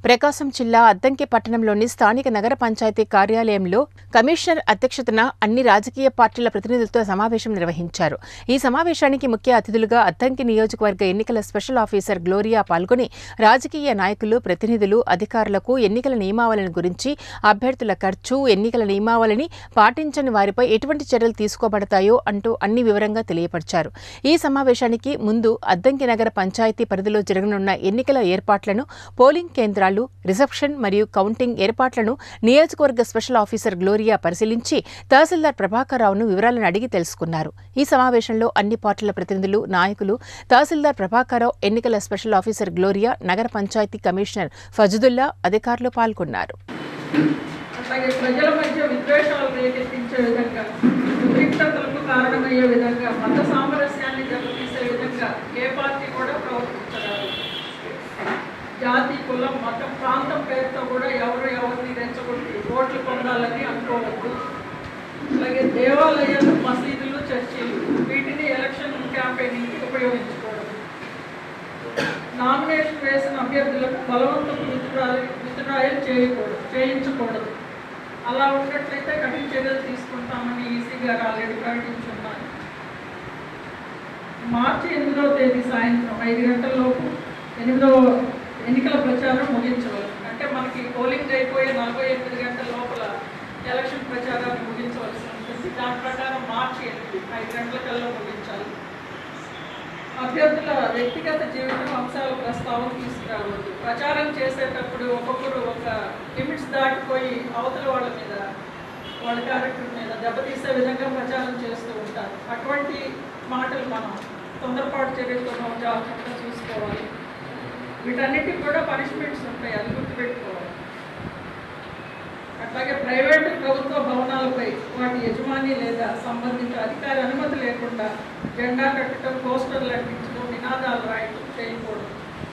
ప్రకాశం జిల్లా అద్దంకి పట్టణంలోని స్థానిక నగర పంచాయతీ కార్యాలయంలో కమిషనర్ అధ్యక్షతన అన్ని రాజకీయ పార్టీల ప్రతినిధులతో సమావేశం నిర్వహించారు ఈ సమావేశానికి ముఖ్య అతిథులుగా అద్దంకి నియోజకవర్గ ఎన్నికల స్పెషల్ ఆఫీసర్ గ్లోరియా పాల్గొని రాజకీయ నాయకులు ప్రతినిధులు అధికారులకు ఎన్నికల నియమావళిని గురించి అభ్యర్థుల ఖర్చు ఎన్నికల నియమావళిని పాటించని వారిపై ఎటువంటి చర్యలు తీసుకోబడతాయో అంటూ అన్ని వివరంగా తెలియపరిచారు ఈ సమావేశానికి ముందు అద్దంకి నగర పంచాయతీ పరిధిలో జరగనున్న ఎన్నికల ఏర్పాట్లను పోలింగ్ కేంద్రాలు రిసెప్షన్ మరియు కౌంటింగ్ ఏర్పాట్లను నియోజకవర్గ స్పెషల్ ఆఫీసర్ గ్లోరియా పరిశీలించి తహసీల్దార్ ప్రభాకర్ రావును వివరాలను అడిగి తెలుసుకున్నారు ఈ సమావేశంలో అన్ని పార్టీల ప్రతినిధులు నాయకులు తహసీల్దార్ ప్రభాకర్ రావు ఎన్నికల స్పెషల్ ఆఫీసర్ గ్లోరియా నగర పంచాయతీ కమిషనర్ ఫజుదుల్లా అధికారులు పాల్గొన్నారు అట్లాగే ప్రజల మధ్య విద్వేషాలు రేకెత్తించే విధంగా ఉద్రిక్తతలకు కారణమయ్యే విధంగా మత సామరస్యాన్ని దెబ్బతీసే విధంగా ఏ పార్టీ కూడా ప్రవర్తించరాదు జాతి కులం మతం ప్రాంతం పేరుతో కూడా ఎవరు ఎవరిని రెచ్చగొట్టి ఓట్లు పొందాలని అనుకోవద్దు అలాగే దేవాలయాలు మసీదులు చర్చిలు వీటిని ఎలక్షన్ క్యాంపెయినింగ్కి ఉపయోగించుకోవడం నామినేషన్ వేసిన అభ్యర్థులకు బలవంతపు విత్డ్రాయల్ విత్డ్రాయల్ చేయకూడదు చేయించకూడదు అలా ఉన్నట్లయితే కఠిన చర్యలు తీసుకుంటామని ఈసీ గారు ఆల్రెడీ ప్రకటించున్నారు మార్చి ఎనిమిదవ తేదీ సాయంత్రం ఐదు గంటల లోపు ఎనిమిదవ ఎన్నికల ప్రచారం ముగించవచ్చు అంటే మనకి పోలింగ్ అయిపోయే నలభై ఎనిమిది గంటల లోపల ఎలక్షన్ ప్రచారాన్ని ముగించవలసి ఉంటుంది దాని ప్రకారం మార్చి ఎనిమిది ఐదు గంటల కల్లా ముగించాలి అభ్యర్థుల వ్యక్తిగత జీవితం అంశాల ప్రస్తావన తీసుకురావద్దు ప్రచారం చేసేటప్పుడు ఒక్కొక్కరు ఒక లిమిట్స్ దాటిపోయి అవతల వాళ్ళ మీద వాళ్ళ క్యారెక్టర్ మీద దెబ్బతీసే విధంగా ప్రచారం చేస్తూ ఉంటారు అటువంటి మాటలు మనం తొందరపాటు చర్యలతో మనం జాగ్రత్తగా చూసుకోవాలి వీటన్నిటికి కూడా పనిష్మెంట్స్ ఉంటాయి అది గుర్తుపెట్టుకోవాలి అట్లాగే ప్రైవేటు ప్రభుత్వ భవనాలపై వాటి యజమాని లేదా సంబంధిత అధికారి అనుమతి లేకుండా జెండా కట్టడం పోస్టర్లు అంటించడం నినాదాలు రాయటం చేయకూడదు